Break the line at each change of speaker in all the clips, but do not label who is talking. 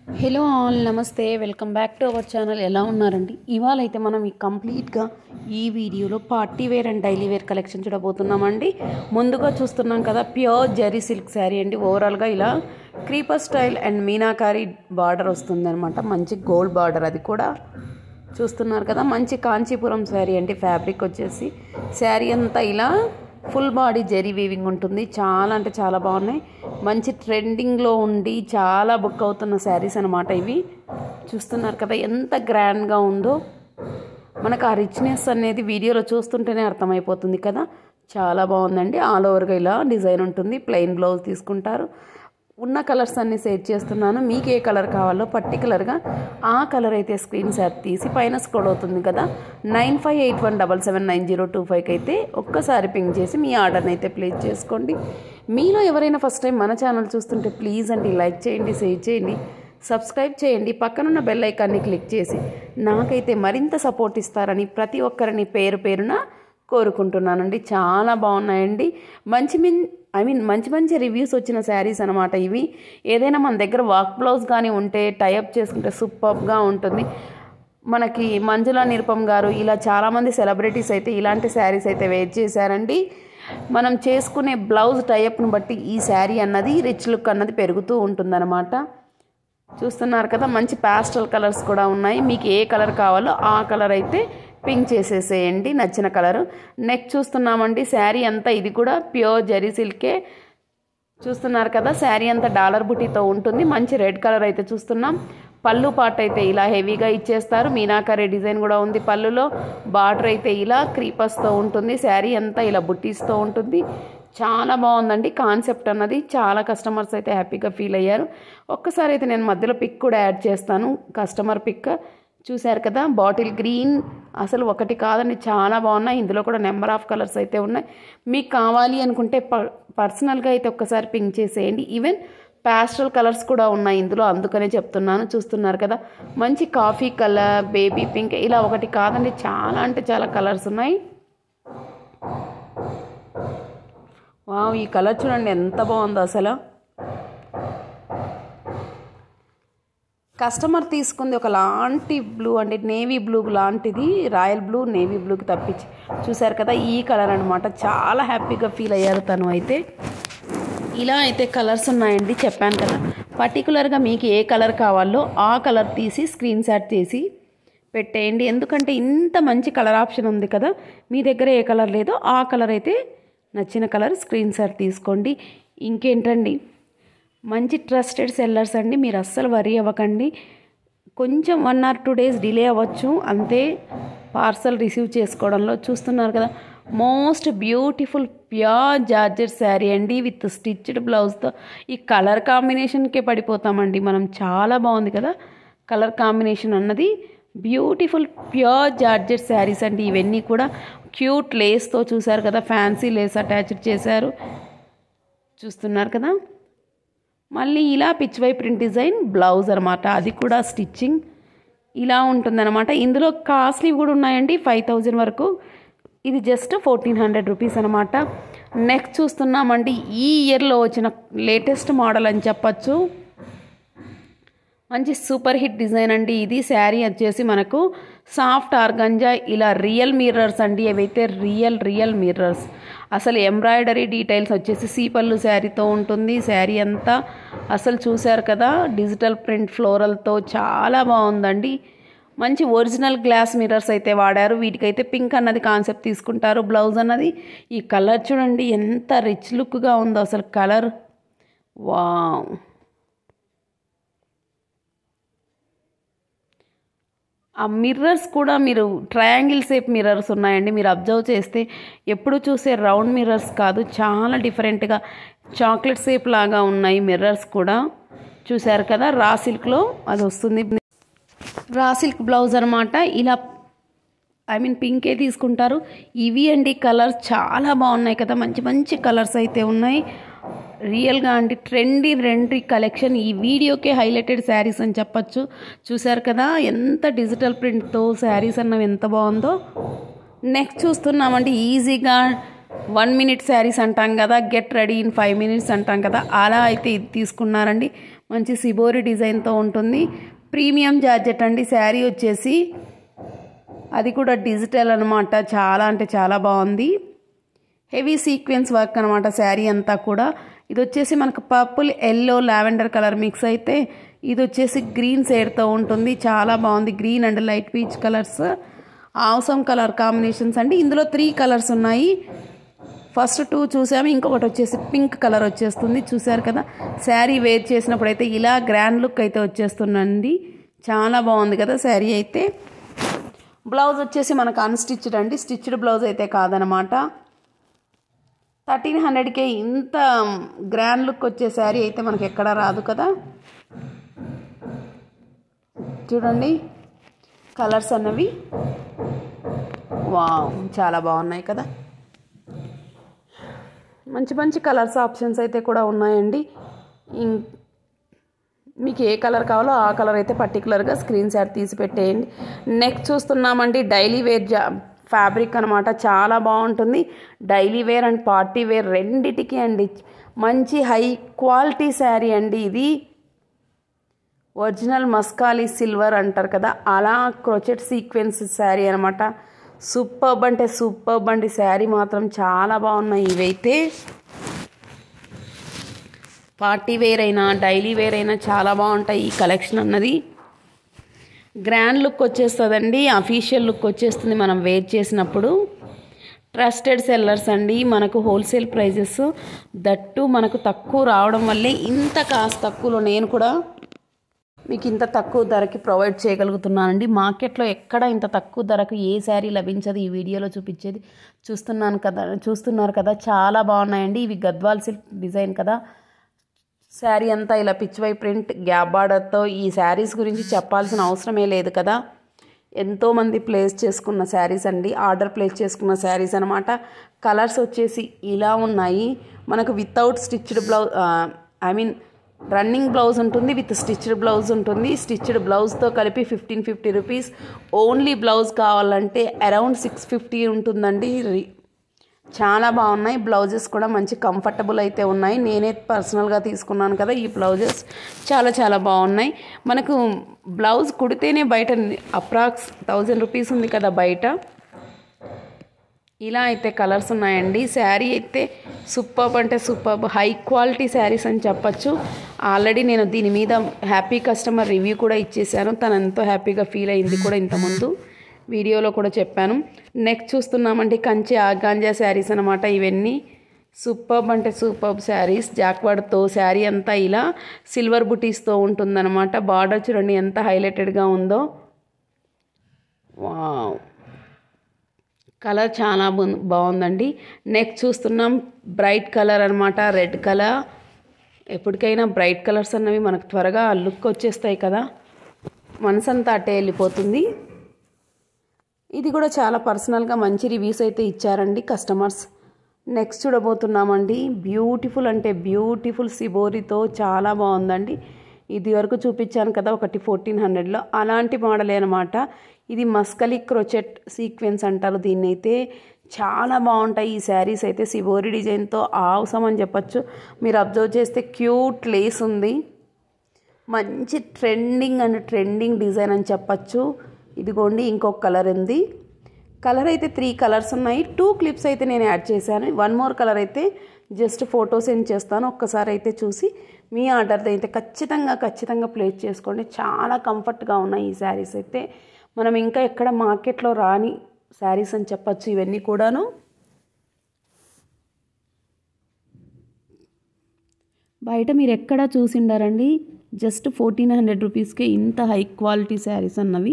hello all నమస్తే welcome back to our channel ఎలా ఉన్నారండి ఇవాళ అయితే మనం ఈ కంప్లీట్గా ఈ వీడియోలో party wear and daily wear collection చూడబోతున్నామండి ముందుగా చూస్తున్నాం కదా ప్యూర్ జరీ సిల్క్ శారీ అండి ఓవరాల్గా ఇలా creeper style and meenakari border వస్తుందన్నమాట మంచి గోల్డ్ బార్డర్ అది కూడా చూస్తున్నారు కదా మంచి కాంచీపురం శారీ అండి ఫ్యాబ్రిక్ వచ్చేసి శారీ అంతా ఇలా ఫుల్ బాడీ జెరీ వీవింగ్ ఉంటుంది చాలా అంటే చాలా బాగున్నాయి మంచి ట్రెండింగ్లో ఉండి చాలా బుక్ అవుతున్న శారీస్ అనమాట ఇవి చూస్తున్నారు కదా ఎంత గ్రాండ్గా ఉందో మనకు ఆ రిచ్నెస్ అనేది వీడియోలో చూస్తుంటేనే అర్థమైపోతుంది కదా చాలా బాగుందండి ఆల్ ఓవర్గా ఇలా డిజైన్ ఉంటుంది ప్లెయిన్ బ్లౌజ్ తీసుకుంటారు ఉన్న కలర్స్ అన్ని సెట్ చేస్తున్నాను మీకు ఏ కలర్ కావాలో పర్టికులర్గా ఆ కలర్ అయితే స్క్రీన్ షాట్ తీసి పైన స్క్రోల్ అవుతుంది కదా nine five eight one double seven nine zero two ఫైవ్కి అయితే ఒక్కసారి పింక్ చేసి మీ ఆర్డర్ని అయితే ప్లేస్ చేసుకోండి మీలో ఎవరైనా ఫస్ట్ టైం మన ఛానల్ చూస్తుంటే ప్లీజ్ అండి లైక్ చేయండి షేర్ చేయండి సబ్స్క్రైబ్ చేయండి పక్కనున్న బెల్ ఐకాన్ని క్లిక్ చేసి నాకైతే మరింత సపోర్ట్ ఇస్తారని ప్రతి ఒక్కరిని పేరు పేరున కోరుకుంటున్నానండి చాలా బాగున్నాయండి మంచి మిన్ ఐ మీన్ మంచి మంచి రివ్యూస్ వచ్చిన శారీస్ అనమాట ఇవి ఏదైనా మన దగ్గర వాక్ బ్లౌజ్ కానీ ఉంటే టైఅప్ చేసుకుంటే సూపర్గా ఉంటుంది మనకి మంజుల నిరుపం గారు ఇలా చాలామంది సెలబ్రిటీస్ అయితే ఇలాంటి శారీస్ అయితే వేర్ చేశారండి మనం చేసుకునే బ్లౌజ్ టైఅప్ను బట్టి ఈ శారీ అన్నది రిచ్ లుక్ అన్నది పెరుగుతూ ఉంటుందన్నమాట చూస్తున్నారు కదా మంచి పాస్టల్ కలర్స్ కూడా ఉన్నాయి మీకు ఏ కలర్ కావాలో ఆ కలర్ అయితే పింక్ చేసేసేయండి నచ్చిన కలర్ నెక్ చూస్తున్నామండి శారీ అంతా ఇది కూడా ప్యూర్ జరీ సిల్కే చూస్తున్నారు కదా శారీ అంతా డాలర్ బుటీతో ఉంటుంది మంచి రెడ్ కలర్ అయితే చూస్తున్నాం పళ్ళు పాట అయితే ఇలా హెవీగా ఇచ్చేస్తారు మీనాకరీ డిజైన్ కూడా ఉంది పళ్ళులో బార్డర్ అయితే ఇలా క్రీపర్స్తో ఉంటుంది శారీ అంతా ఇలా బుట్టీస్తో ఉంటుంది చాలా బాగుందండి కాన్సెప్ట్ అన్నది చాలా కస్టమర్స్ అయితే హ్యాపీగా ఫీల్ అయ్యారు ఒక్కసారి అయితే నేను మధ్యలో పిక్ కూడా యాడ్ చేస్తాను కస్టమర్ పిక్ చూశారు కదా బాటిల్ గ్రీన్ అసలు ఒకటి కాదండి చాలా బాగున్నాయి ఇందులో కూడా నెంబర్ ఆఫ్ కలర్స్ అయితే ఉన్నాయి మీకు కావాలి అనుకుంటే ప పర్సనల్గా అయితే ఒక్కసారి పింక్ చేసేయండి ఈవెన్ ప్యాస్టల్ కలర్స్ కూడా ఉన్నాయి ఇందులో అందుకనే చెప్తున్నాను చూస్తున్నారు కదా మంచి కాఫీ కలర్ బేబీ పింక్ ఇలా ఒకటి కాదండి చాలా అంటే చాలా కలర్స్ ఉన్నాయి వావ్ ఈ కలర్ చూడండి ఎంత బాగుందో అసలు కస్టమర్ తీసుకుంది ఒక లాంటి బ్లూ అంటే నేవీ బ్లూ లాంటిది రాయల్ బ్లూ నేవీ బ్లూకి తప్పించి చూశారు కదా ఈ కలర్ అనమాట చాలా హ్యాపీగా ఫీల్ అయ్యారు తను అయితే ఇలా అయితే కలర్స్ ఉన్నాయండి చెప్పాను కదా పర్టికులర్గా మీకు ఏ కలర్ కావాలో ఆ కలర్ తీసి స్క్రీన్ షాట్ తీసి పెట్టేయండి ఎందుకంటే ఇంత మంచి కలర్ ఆప్షన్ ఉంది కదా మీ దగ్గర ఏ కలర్ లేదో ఆ కలర్ అయితే నచ్చిన కలర్ స్క్రీన్ షాట్ తీసుకోండి ఇంకేంటండి మంచి ట్రస్టెడ్ సెల్లర్స్ అండి మీరు అస్సలు వరీ అవ్వకండి కొంచెం one or two days delay అవ్వచ్చు అంతే పార్సల్ రిసీవ్ చేసుకోవడంలో చూస్తున్నారు కదా most beautiful pure georgette sari అండి విత్ స్టిచ్డ్ బ్లౌజ్తో ఈ కలర్ కాంబినేషన్కే పడిపోతామండి మనం చాలా బాగుంది కదా కలర్ కాంబినేషన్ అన్నది బ్యూటిఫుల్ ప్యూర్ జార్జెట్ శారీస్ అండి ఇవన్నీ కూడా క్యూట్ లేస్తో చూసారు కదా ఫ్యాన్సీ లేస్ అటాచ్డ్ చేశారు చూస్తున్నారు కదా మళ్ళీ ఇలా pichwai print design blouse అనమాట అది కూడా స్టిచ్చింగ్ ఇలా ఉంటుందన్నమాట ఇందులో కాస్ట్లీ కూడా ఉన్నాయండి ఫైవ్ థౌజండ్ వరకు ఇది జస్ట్ ఫోర్టీన్ హండ్రెడ్ రూపీస్ అనమాట నెక్స్ట్ చూస్తున్నామండి ఈ ఇయర్లో వచ్చిన లేటెస్ట్ మోడల్ అని చెప్పచ్చు మంచి సూపర్ హిట్ డిజైన్ అండి ఇది శారీ వచ్చేసి మనకు సాఫ్ట్ ఆర్గంజా ఇలా రియల్ మిర్రర్స్ అండి ఏవైతే రియల్ రియల్ మిర్రర్స్ అసలు ఎంబ్రాయిడరీ డీటెయిల్స్ వచ్చేసి సీపల్లు శారీతో ఉంటుంది శారీ అంతా అసలు చూశారు కదా డిజిటల్ ప్రింట్ ఫ్లోరల్తో చాలా బాగుందండి మంచి ఒరిజినల్ గ్లాస్ మిర్రర్స్ అయితే వాడారు వీటికైతే పింక్ అన్నది కాన్సెప్ట్ తీసుకుంటారు బ్లౌజ్ అన్నది ఈ కలర్ చూడండి ఎంత రిచ్ లుక్గా ఉందో అసలు కలర్ వావ్ ఆ మిర్రర్స్ కూడా మీరు ట్రయాంగిల్ షేప్ మిర్రర్స్ ఉన్నాయండి మీరు అబ్జర్వ్ చేస్తే ఎప్పుడు చూసే రౌండ్ మిర్రర్స్ కాదు చాలా డిఫరెంట్గా చాక్లెట్ షేప్ లాగా ఉన్నాయి మిర్రర్స్ కూడా చూశారు కదా రా సిల్క్లో అది వస్తుంది రా సిల్క్ బ్లౌజ్ అనమాట ఇలా ఐ మీన్ పింకే తీసుకుంటారు ఇవి అండి కలర్స్ చాలా బాగున్నాయి కదా మంచి మంచి కలర్స్ అయితే ఉన్నాయి రియల్గా అంటే ట్రెండీ రెండీ కలెక్షన్ ఈ వీడియోకే హైలైటెడ్ శారీస్ అని చెప్పచ్చు చూశారు కదా ఎంత డిజిటల్ ప్రింట్తో శారీస్ అన్నవి ఎంత బాగుందో నెక్స్ట్ చూస్తున్నామండి ఈజీగా వన్ మినిట్ శారీస్ అంటాం కదా get ready in five minutes అంటాం కదా అలా అయితే ఇది తీసుకున్నారండి మంచి సిబోరి డిజైన్తో ఉంటుంది ప్రీమియం జార్జెట్ అండి శారీ వచ్చేసి అది కూడా డిజిటల్ అనమాట చాలా అంటే చాలా బాగుంది హెవీ సీక్వెన్స్ వర్క్ అనమాట శారీ అంతా కూడా ఇది వచ్చేసి మనకు purple yellow lavender colour mix అయితే ఇది వచ్చేసి గ్రీన్ షేడ్తో ఉంటుంది చాలా బాగుంది green and light peach colours awesome colour combinations అండి ఇందులో త్రీ కలర్స్ ఉన్నాయి ఫస్ట్ టూ చూసాము ఇంకొకటి వచ్చేసి పింక్ కలర్ వచ్చేస్తుంది చూసారు కదా శారీ వేర్ చేసినప్పుడు అయితే ఇలా గ్రాండ్ లుక్ అయితే వచ్చేస్తుందండి చాలా బాగుంది కదా శారీ అయితే బ్లౌజ్ వచ్చేసి మనకు అన్స్టిచ్డ్ అండి స్టిచ్డ్ బ్లౌజ్ అయితే కాదనమాట థర్టీన్ హండ్రెడ్కే ఇంత గ్రాండ్ లుక్ వచ్చే శారీ అయితే మనకి ఎక్కడా రాదు కదా చూడండి కలర్స్ అన్నవి వావ్ చాలా బాగున్నాయి కదా మంచి మంచి కలర్స్ ఆప్షన్స్ అయితే కూడా ఉన్నాయండి ఇం- మీకు ఏ కలర్ కావాలో ఆ కలర్ అయితే పర్టికులర్గా స్క్రీన్ షాట్ తీసి పెట్టేయండి నెక్స్ట్ చూస్తున్నామండి డైలీ వేర్ జా ఫ్యాబ్రిక్ అనమాట చాలా బాగుంటుంది daily wear and party wear రెండిటికి అండి మంచి హై క్వాలిటీ శారీ అండి ఇది ఒరిజినల్ మస్కాలి సిల్వర్ అంటారు కదా అలా క్రోచెట్ సీక్వెన్స్ శారీ అనమాట సూపర్బ్ అంటే సూపర్బ్ అండి శారీ మాత్రం చాలా బాగున్నాయి ఇవైతే పార్టీ వేర్ అయినా డైలీ వేర్ అయినా చాలా బాగుంటాయి ఈ కలెక్షన్ అన్నది గ్రాండ్ లుక్ వచ్చేస్తుందండి అఫీషియల్ లుక్ వచ్చేస్తుంది మనం వేర్ చేసినప్పుడు ట్రస్టెడ్ సెల్లర్స్ అండి మనకు హోల్సేల్ ప్రైజెస్ దట్టు మనకు తక్కువ రావడం వల్లే ఇంత కాస్ట్ తక్కువలో నేను కూడా మీకు ఇంత తక్కువ ధరకి ప్రొవైడ్ చేయగలుగుతున్నానండి మార్కెట్లో ఎక్కడ ఇంత తక్కువ ధరకు ఏ శారీ లభించదు ఈ వీడియోలో చూపించేది చూస్తున్నాను కదా చూస్తున్నారు కదా చాలా బాగున్నాయండి ఇవి గద్వాల్ సిల్క్ డిజైన్ కదా శారీ అంతా ఇలా పిచ్చివై ప్రింట్ గ్యాప్ బార్డర్తో ఈ శారీస్ గురించి చెప్పాల్సిన అవసరమే లేదు కదా ఎంతోమంది ప్లేస్ చేసుకున్న శారీస్ అండి ఆర్డర్ ప్లేస్ చేసుకున్న శారీస్ అనమాట కలర్స్ వచ్చేసి ఇలా ఉన్నాయి మనకు without stitched blouse I mean running blouse ఉంటుంది విత్ స్టిచ్డ్ బ్లౌజ్ ఉంటుంది స్టిచ్డ్ బ్లౌజ్తో కలిపి fifteen fifty rupees only blouse కావాలంటే అరౌండ్ సిక్స్ ఫిఫ్టీ ఉంటుందండి రి- చాలా బాగున్నాయి బ్లౌజెస్ కూడా మంచి కంఫర్టబుల్ అయితే ఉన్నాయి నేనే పర్సనల్గా తీసుకున్నాను కదా ఈ బ్లౌజెస్ చాలా చాలా బాగున్నాయి మనకు బ్లౌజ్ కుడితేనే బయట అప్రాక్స్ థౌజండ్ రూపీస్ ఉంది కదా బయట ఇలా అయితే కలర్స్ ఉన్నాయండి శారీ అయితే సూపర్బ్ అంటే సూపర్బ్ హై క్వాలిటీ శారీస్ అని చెప్పచ్చు ఆల్రెడీ నేను దీని మీద హ్యాపీ కస్టమర్ రివ్యూ కూడా ఇచ్చేసాను తను ఎంతో హ్యాపీగా ఫీల్ అయింది కూడా ఇంతకుముందు వీడియోలో కూడా చెప్పాను నెక్స్ట్ చూస్తున్నామంటే కంచి ఆగాంజా శారీస్ అనమాట ఇవన్నీ సూపర్బ్ అంటే సూపర్బ్ శారీస్ జాక్వాడ్తో శారీ అంతా ఇలా సిల్వర్ బుటీస్తో ఉంటుందన్నమాట బార్డర్ చూడండి ఎంత హైలైటెడ్గా ఉందో వావ్ కలర్ చాలా బు- బాగుందండి నెక్స్ట్ చూస్తున్నాం బ్రైట్ కలర్ అనమాట రెడ్ కలర్ ఎప్పటికైనా బ్రైట్ కలర్స్ అన్నవి మనకు త్వరగా లుక్ వచ్చేస్తాయి కదా మనసంతా అట్టే వెళ్ళిపోతుంది ఇది కూడా చాలా పర్సనల్గా మంచి రివ్యూస్ అయితే ఇచ్చారండి కస్టమర్స్ నెక్స్ట్ చూడబోతున్నామండి బ్యూటిఫుల్ అంటే బ్యూటిఫుల్ సిబోరితో చాలా బాగుందండి ఇది వరకు చూపించాను కదా ఒకటి ఫోర్టీన్ హండ్రెడ్లో అలాంటి మోడలే అనమాట ఇది మస్కలి క్రోచెట్ సీక్వెన్స్ అంటారు దీన్ని అయితే చాలా బాగుంటాయి ఈ శారీస్ అయితే సిబోరి డిజైన్తో ఆవసం అని చెప్పచ్చు మీరు అబ్జర్వ్ చేస్తే క్యూట్ లేస్ ఉంది మంచి ట్రెండింగ్ అండ్ ట్రెండింగ్ డిజైన్ అని చెప్పచ్చు ఇదిగోండి ఇంకొక కలర్ ఉంది కలర్ అయితే త్రీ కలర్స్ ఉన్నాయి టూ క్లిప్స్ అయితే నేను యాడ్ చేశాను వన్ మోర్ కలర్ అయితే జస్ట్ ఫోటో సెండ్ చేస్తాను ఒక్కసారి అయితే చూసి మీ ఆర్డర్ అయితే ఖచ్చితంగా ఖచ్చితంగా ప్లేస్ చేసుకోండి చాలా కంఫర్ట్గా ఉన్నాయి ఈ శారీస్ అయితే మనం ఇంకా ఎక్కడ మార్కెట్లో రాని శారీస్ అని చెప్పచ్చు ఇవన్నీ కూడాను బయట మీరు ఎక్కడా చూసిండారండి జస్ట్ ఫోర్టీన్ హండ్రెడ్ రూపీస్కే ఇంత హై క్వాలిటీ శారీస్ అన్నవి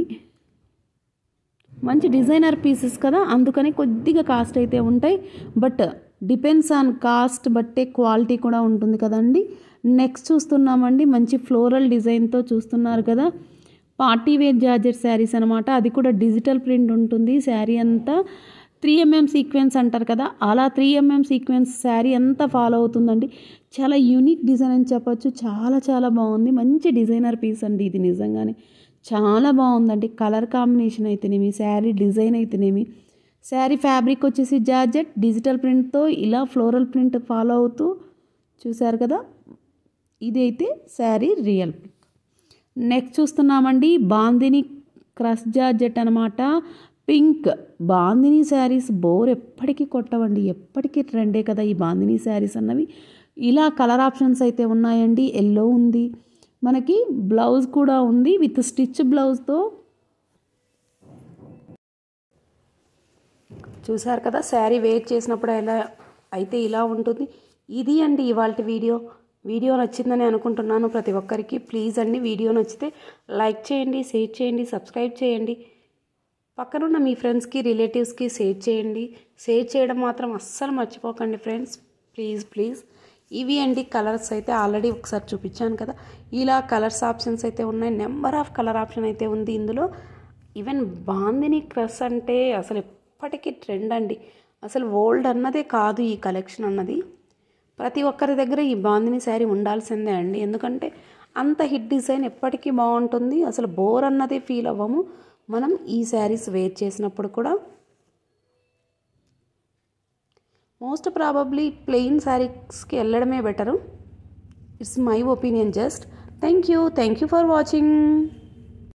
మంచి డిజైనర్ పీసెస్ కదా అందుకని కొద్దిగా కాస్ట్ అయితే ఉంటాయి బట్ డిపెండ్స్ ఆన్ కాస్ట్ బట్టే క్వాలిటీ కూడా ఉంటుంది కదండి నెక్స్ట్ చూస్తున్నామండి మంచి ఫ్లోరల్ డిజైన్తో చూస్తున్నారు కదా పార్టీ వేర్ జార్జెట్ శారీస్ అనమాట అది కూడా డిజిటల్ ప్రింట్ ఉంటుంది శారీ అంతా త్రీ ఎంఎం సీక్వెన్స్ అంటారు కదా అలా త్రీ ఎంఎం సీక్వెన్స్ శారీ అంతా ఫాలో అవుతుందండి చాలా యూనిక్ డిజైన్ అని చెప్పొచ్చు చాలా చాలా బాగుంది మంచి డిజైనర్ పీస్ అండి ఇది నిజంగానే చాలా బాగుందండి కలర్ కాంబినేషన్ అయితేనేమి శారీ డిజైన్ అయితేనేమి శారీ ఫ్యాబ్రిక్ వచ్చేసి జార్జెట్ డిజిటల్ ప్రింట్తో ఇలా ఫ్లోరల్ ప్రింట్ ఫాలో అవుతూ చూశారు కదా ఇదైతే శారీ రియల్ పిక్ నెక్స్ట్ చూస్తున్నామండి బాందిని క్రష్ జార్జెట్ అనమాట పింక్ బాందిని శారీస్ బోర్ ఎప్పటికీ కొట్టవండి ఎప్పటికీ ట్రెండే కదా ఈ బాందిని శారీస్ అన్నవి ఇలా కలర్ ఆప్షన్స్ అయితే ఉన్నాయండి ఎల్లో ఉంది మనకి బ్లౌజ్ కూడా ఉంది విత్ స్టిచ్ బ్లౌజ్తో చూసారు కదా శారీ వేర్ చేసినప్పుడు ఎలా అయితే ఇలా ఉంటుంది ఇది అండి ఇవాళ వీడియో వీడియో నచ్చిందని అనుకుంటున్నాను ప్రతి ఒక్కరికి ప్లీజ్ అండి వీడియో నచ్చితే లైక్ చేయండి షేర్ చేయండి సబ్స్క్రైబ్ చేయండి పక్కనున్న మీ ఫ్రెండ్స్కి రిలేటివ్స్కి షేర్ చేయండి షేర్ చేయడం మాత్రం అస్సలు మర్చిపోకండి ఫ్రెండ్స్ ప్లీజ్ ప్లీజ్ ఇవి అండి కలర్స్ అయితే ఆల్రెడీ ఒకసారి చూపించాను కదా ఇలా కలర్స్ ఆప్షన్స్ అయితే ఉన్నాయి నెంబర్ ఆఫ్ కలర్ ఆప్షన్ అయితే ఉంది ఇందులో ఈవెన్ బాందిని క్రష్ అంటే అసలు ఎప్పటికీ ట్రెండ్ అండి అసలు ఓల్డ్ అన్నదే కాదు ఈ కలెక్షన్ అన్నది ప్రతి ఒక్కరి దగ్గర ఈ బాందిని శారీ ఉండాల్సిందే అండి ఎందుకంటే అంత హిట్ డిజైన్ ఎప్పటికీ బాగుంటుంది అసలు బోర్ అన్నదే ఫీల్ అవ్వము మనం ఈ శారీస్ వేర్ చేసినప్పుడు కూడా మోస్ట్ ప్రాబబ్లీ ప్లెయిన్ శారీస్కి వెళ్ళడమే better it's my opinion just thank you thank you for watching